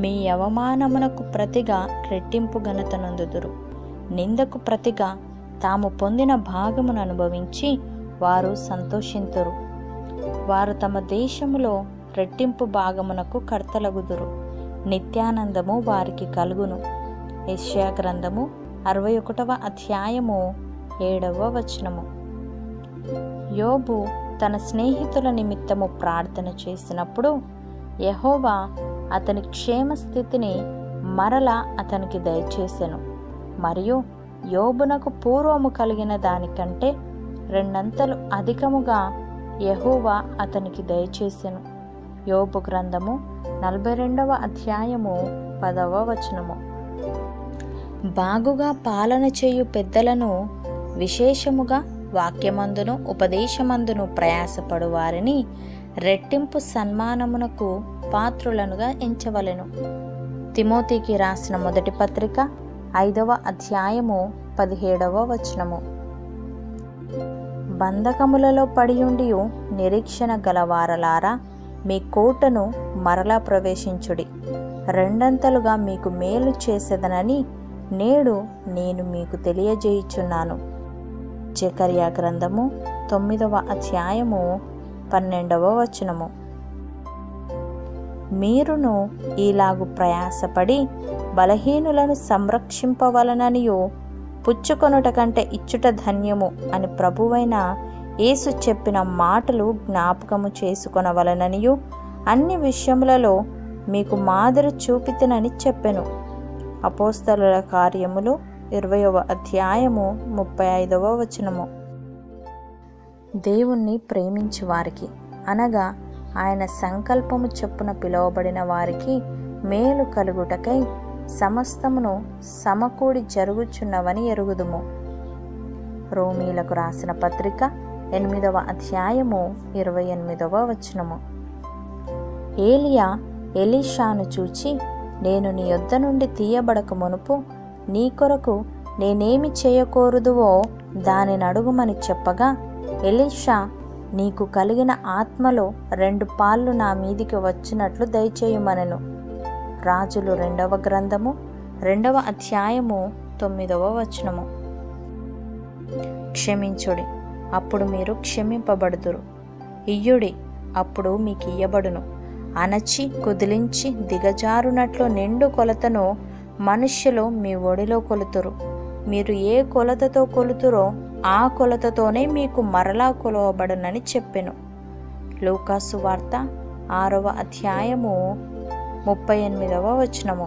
మీ అవమానమునకు ప్రతిగా రెట్టింపు ఘనత నొందుదురు నిందకు ప్రతిగా తాము పొందిన భాగమును అనుభవించి వారు సంతోషింతురు వారు తమ దేశములో రెట్టింపు భాగమునకు కర్తలగుదురు నిత్యానందము వారికి కలుగును యెషయా గ్రంథము అరవై ఒకటవ అధ్యాయము ఏడవ వచనము యోబు తన స్నేహితుల నిమిత్తము ప్రార్థన చేసినప్పుడు యహోవా అతని క్షేమ స్థితిని మరలా అతనికి దయచేసెను మరియు యోబునకు పూర్వము కలిగిన దానికంటే రెండంతలు అధికముగా యహోవా అతనికి దయచేసెను యోబు గ్రంథము నలభై రెండవ అధ్యాయము పదవ వచనము బాగుగా పాలన చేయు పెద్దలను విశేషముగా వాక్యమందును ఉపదేశమందును ప్రయాసపడు వారిని రెట్టింపు సన్మానమునకు పాత్రులనుగా ఎంచవలెను తిమోతికి రాసిన మొదటి పత్రిక ఐదవ అధ్యాయము పదిహేడవ వచనము బంధకములలో పడియుండి నిరీక్షణ గలవారలారా మీ కోటను మరలా ప్రవేశించుడి రెండంతలుగా మీకు మేలు చేసేదనని నేడు నేను మీకు తెలియజేయుచున్నాను జకర్యా గ్రంథము తొమ్మిదవ అధ్యాయము పన్నెండవ వచనము మీరును ఈలాగు ప్రయాసపడి బలహీనులను సంరక్షింపవలననియో పుచ్చుకొనుట కంటే ఇచ్చుట ధన్యము అని ప్రభువైన యేసు చెప్పిన మాటలు జ్ఞాపకము చేసుకొనవలననియు అన్ని విషయములలో మీకు మాదిరి చూపితనని చెప్పెను అపోస్తలుల కార్యములు ఇరవయవ అధ్యాయము ముప్పై ఐదవ వచనము దేవుణ్ణి ప్రేమించు వారికి అనగా ఆయన సంకల్పము చొప్పున పిలువబడిన వారికి మేలు కలుగుటకై సమస్తమును సమకూడి జరుగుచున్నవని ఎరుగుదుము రోమీలకు రాసిన పత్రిక ఎనిమిదవ అధ్యాయము ఇరవై ఎనిమిదవ వచనము ఏలియా ఎలీషాను చూచి నేను నీ యొద్ద నుండి తీయబడక మునుపు నీ కొరకు నేనేమి చేయకూరదువో దానిని అడుగుమని చెప్పగా ఎలీషా నీకు కలిగిన ఆత్మలో రెండు పాళ్ళు నా మీదికి వచ్చినట్లు దయచేయుమనెను రాజులు రెండవ గ్రంథము రెండవ అధ్యాయము తొమ్మిదవ వచనము క్షమించుడి అప్పుడు మీరు క్షమింపబడుదురు ఇయ్యుడి అప్పుడు మీకు ఇయ్యబడును అణచి కుదిలించి దిగజారునట్లు నిండు కొలతను మనుష్యులు మీ ఒడిలో కొలుతురు మీరు ఏ కొలతతో కొలుతురో ఆ కొలతతోనే మీకు మరలా కొలవబడునని చెప్పెను లూకాసు వార్త ఆరవ అధ్యాయము ముప్పై ఎనిమిదవ వచనము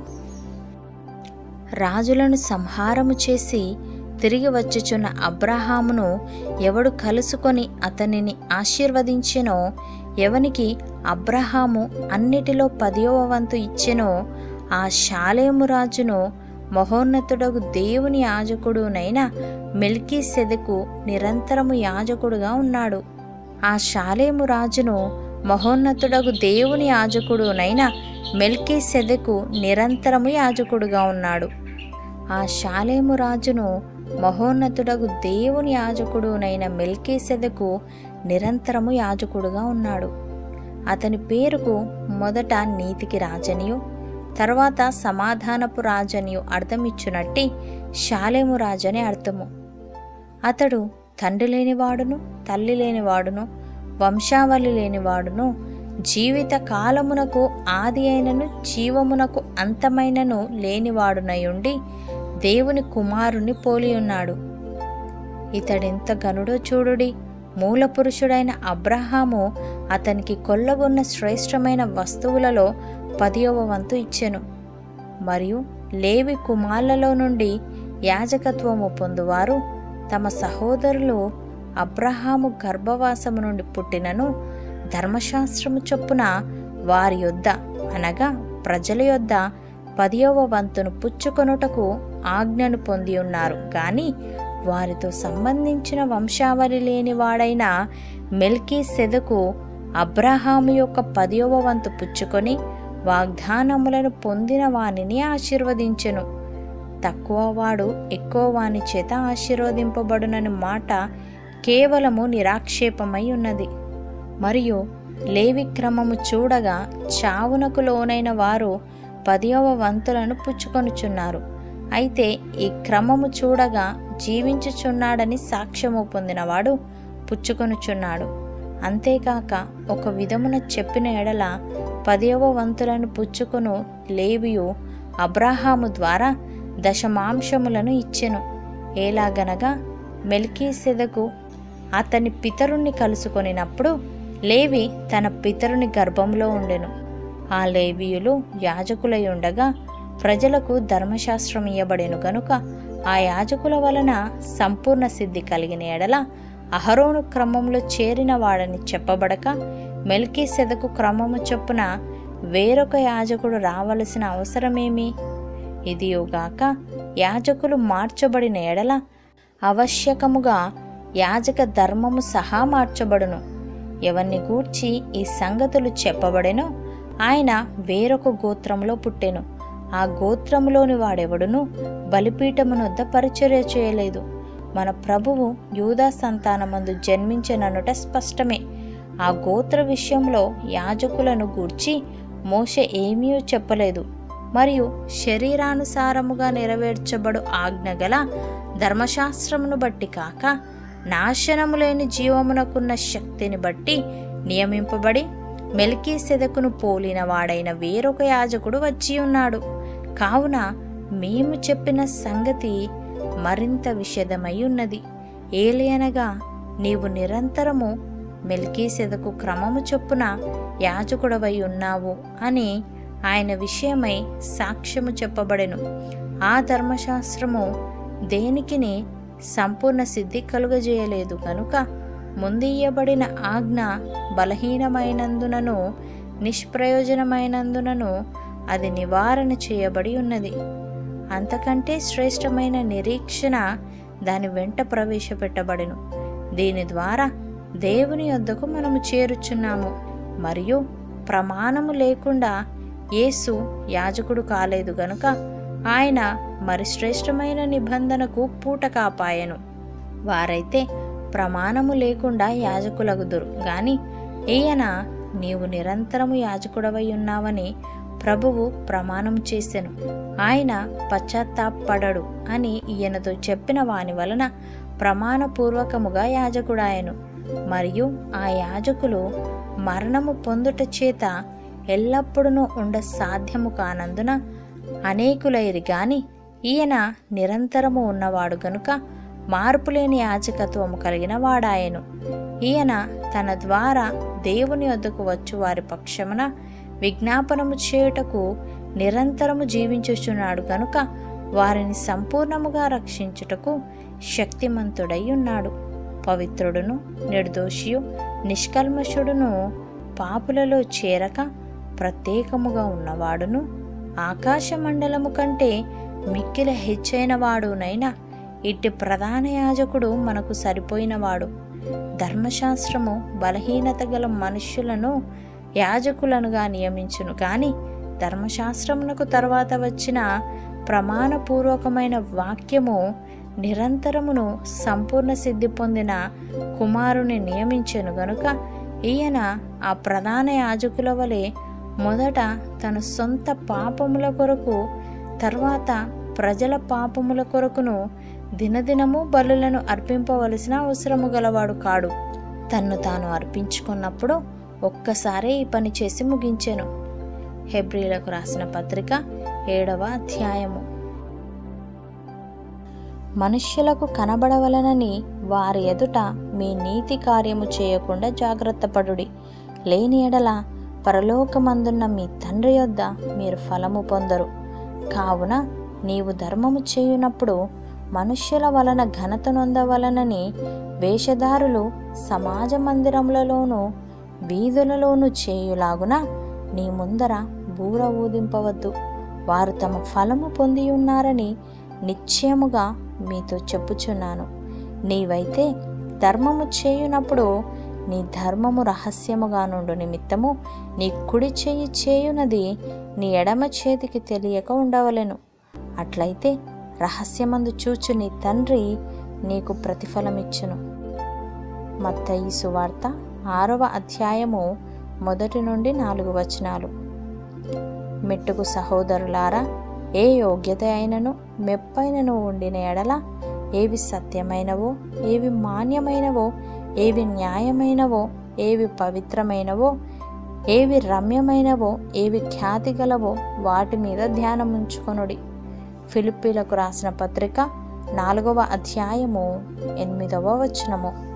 రాజులను సంహారము చేసి తిరిగి వచ్చుచున్న అబ్రహామును ఎవడు కలుసుకొని అతనిని ఆశీర్వదించెనో ఎవనికి అబ్రహాము అన్నిటిలో పదియవ వంతు ఇచ్చెనో ఆ శాలేము రాజును మహోన్నతుడగు దేవుని యాజకుడునైన మెల్కీ సెదకు నిరంతరము యాజకుడుగా ఉన్నాడు ఆ శాలేము రాజును మహోన్నతుడగు దేవుని యాజకుడునైన మెల్కీ సెదకు నిరంతరము యాజకుడుగా ఉన్నాడు ఆ శాలేము రాజును మహోన్నతుడగు దేవుని యాజకుడునైన మెల్కీ సెదకు నిరంతరము యాజకుడుగా ఉన్నాడు అతని పేరుకు మొదట నీతికి రాజనియు తర్వాత సమాధానపు రాజనియు అర్థమిచ్చునట్టి శాలేము రాజని అర్థము అతడు తండ్రి లేనివాడును తల్లి లేనివాడును వంశావళి లేనివాడును జీవిత కాలమునకు ఆది అయినను జీవమునకు అంతమైనను లేనివాడునయుండి దేవుని కుమారుని పోలియున్నాడు ఇతడెంత గనుడో చూడుడి మూలపురుషుడైన అబ్రహాము అతనికి కొల్లగొన్న శ్రేష్టమైన వస్తువులలో పదియవ వంతు ఇచ్చెను మరియు లేవి కుమార్లలో నుండి యాజకత్వము పొందువారు తమ సహోదరులు అబ్రహాము గర్భవాసము నుండి పుట్టినను ధర్మశాస్త్రము చొప్పున వారి యొద్ద అనగా ప్రజల యొద్ద పదియవ వంతును పుచ్చుకొనుటకు ఆజ్ఞను పొంది ఉన్నారు గాని వారితో సంబంధించిన వంశావళి లేని వాడైన మెల్కీ సెదకు అబ్రహాము యొక్క పదియవ వంతు పుచ్చుకొని వాగ్దానములను పొందిన వానిని ఆశీర్వదించెను తక్కువ వాడు ఎక్కువ వాని చేత ఆశీర్వదింపబడునని మాట కేవలము నిరాక్షేపమై ఉన్నది మరియు లేవి క్రమము చూడగా చావునకు లోనైన వారు పదియవ వంతులను పుచ్చుకొనుచున్నారు అయితే ఈ క్రమము చూడగా జీవించుచున్నాడని సాక్ష్యము పొందినవాడు పుచ్చుకొనుచున్నాడు అంతేకాక ఒక విధమున చెప్పిన ఎడల పదియవ వంతులను పుచ్చుకొను లేవియు అబ్రాహాము ద్వారా దశమాంశములను ఇచ్చెను ఎలాగనగా మెల్కీసెదకు అతని పితరుణ్ణి కలుసుకొనినప్పుడు లేవి తన పితరుని గర్భంలో ఉండెను ఆ లేవీయులు యాజకులై ఉండగా ప్రజలకు ధర్మశాస్త్రం ఇయ్యబడెను గనుక ఆ యాజకుల వలన సంపూర్ణ సిద్ధి కలిగిన ఎడల అహరోను క్రమంలో చేరిన వాడని చెప్పబడక మెల్కీ సెదకు క్రమము చొప్పున వేరొక యాజకుడు రావలసిన అవసరమేమి ఇదియోగాక యాజకులు మార్చబడిన ఎడల ఆవశ్యకముగా యాజక ధర్మము సహా మార్చబడును ఎవరిని గూర్చి ఈ సంగతులు చెప్పబడెనో ఆయన వేరొక గోత్రంలో పుట్టెను ఆ గోత్రములోని వాడెవడును బలిపీఠమునొద్ద పరిచర్య చేయలేదు మన ప్రభువు యూదా సంతానమందు జన్మించననుట స్పష్టమే ఆ గోత్ర విషయంలో యాజకులను గూర్చి మోష ఏమీ చెప్పలేదు మరియు శరీరానుసారముగా నెరవేర్చబడు ఆజ్ఞగల ధర్మశాస్త్రమును బట్టి కాక నాశనము లేని జీవమునకున్న శక్తిని బట్టి నియమింపబడి మెల్కీ సెదకును పోలిన వాడైన వేరొక యాజకుడు వచ్చి ఉన్నాడు కావున మేము చెప్పిన సంగతి మరింత విషదమై ఉన్నది ఏలియనగా నీవు నిరంతరము మెల్కీసెదకు క్రమము చొప్పున యాజకుడవై ఉన్నావు అని ఆయన విషయమై సాక్ష్యము చెప్పబడెను ఆ ధర్మశాస్త్రము దేనికిని సంపూర్ణ సిద్ధి కలుగజేయలేదు కనుక ముందియ్యబడిన ఆజ్ఞ బలహీనమైనందునను నిష్ప్రయోజనమైనందునను అది నివారణ చేయబడి ఉన్నది అంతకంటే శ్రేష్టమైన నిరీక్షణ దాని వెంట ప్రవేశపెట్టబడెను దీని ద్వారా దేవుని యొద్దకు మనము చేరుచున్నాము మరియు ప్రమాణము లేకుండా యేసు యాజకుడు కాలేదు గనుక ఆయన మరి శ్రేష్టమైన నిబంధనకు పూట కాపాయను వారైతే ప్రమాణము లేకుండా యాజకులగుదురు గాని ఈయన నీవు నిరంతరము యాజకుడవై ఉన్నావని ప్రభువు ప్రమాణం చేసెను ఆయన పశ్చాత్తాపడడు అని ఈయనతో చెప్పిన వాని వలన ప్రమాణపూర్వకముగా యాజకుడాయను మరియు ఆ యాజకులు మరణము పొందుట చేత ఎల్లప్పుడూ ఉండ సాధ్యము కానందున అనేకులైరి గాని ఈయన నిరంతరము ఉన్నవాడు గనుక మార్పులేని యాజకత్వము కలిగిన వాడాయను ఈయన తన ద్వారా దేవుని వద్దకు వచ్చు వారి పక్షమున విజ్ఞాపనము చేయుటకు నిరంతరము జీవించుచున్నాడు గనుక వారిని సంపూర్ణముగా రక్షించుటకు శక్తిమంతుడై ఉన్నాడు పవిత్రుడును నిర్దోషియు నిష్కల్మషుడును పాపులలో చేరక ప్రత్యేకముగా ఉన్నవాడును ఆకాశమండలము కంటే మిక్కిల హెచ్చైన వాడునైనా ఇట్టి ప్రధాన యాజకుడు మనకు సరిపోయినవాడు ధర్మశాస్త్రము బలహీనత గల మనుష్యులను యాజకులనుగా నియమించును కానీ ధర్మశాస్త్రమునకు తర్వాత వచ్చిన ప్రమాణపూర్వకమైన వాక్యము నిరంతరమును సంపూర్ణ సిద్ధి పొందిన కుమారుని నియమించెను గనుక ఈయన ఆ ప్రధాన యాజకుల వలె మొదట తన సొంత పాపముల కొరకు తర్వాత ప్రజల పాపముల కొరకును దినదినము బలులను అర్పింపవలసిన అవసరము గలవాడు కాడు తన్ను తాను అర్పించుకున్నప్పుడు ఒక్కసారే ఈ పని చేసి ముగించెను హెబ్రిలకు రాసిన పత్రిక ఏడవ అధ్యాయము మనుష్యులకు కనబడవలనని వారి ఎదుట మీ నీతి కార్యము చేయకుండా జాగ్రత్తపడుడి లేని ఎడల పరలోకమందున్న మీ తండ్రి యొద్ద మీరు ఫలము పొందరు కావున నీవు ధర్మము చేయునప్పుడు మనుష్యుల వలన ఘనత నొందవలనని వేషధారులు సమాజ మందిరములలోనూ వీధులలోనూ చేయులాగున నీ ముందర బూర ఊదింపవద్దు వారు తమ ఫలము పొంది ఉన్నారని నిశ్చయముగా మీతో చెప్పుచున్నాను నీవైతే ధర్మము చేయునప్పుడు నీ ధర్మము రహస్యముగా నుండు నిమిత్తము నీ కుడి చేయి చేయునది నీ ఎడమ చేతికి తెలియక ఉండవలెను అట్లయితే రహస్యమందు చూచు నీ తండ్రి నీకు ప్రతిఫలమిచ్చును మత్తయి సువార్త ఆరవ అధ్యాయము మొదటి నుండి నాలుగు వచనాలు మెట్టుకు సహోదరులారా ఏ యోగ్యత అయినను మెప్పైనను ఉండిన ఎడల ఏవి సత్యమైనవో ఏవి మాన్యమైనవో ఏవి న్యాయమైనవో ఏవి పవిత్రమైనవో ఏవి రమ్యమైనవో ఏవి ఖ్యాతి గలవో వాటి మీద ధ్యానం ఉంచుకొనుడి ఫిలిప్పీలకు రాసిన పత్రిక నాలుగవ అధ్యాయము ఎనిమిదవ వచనము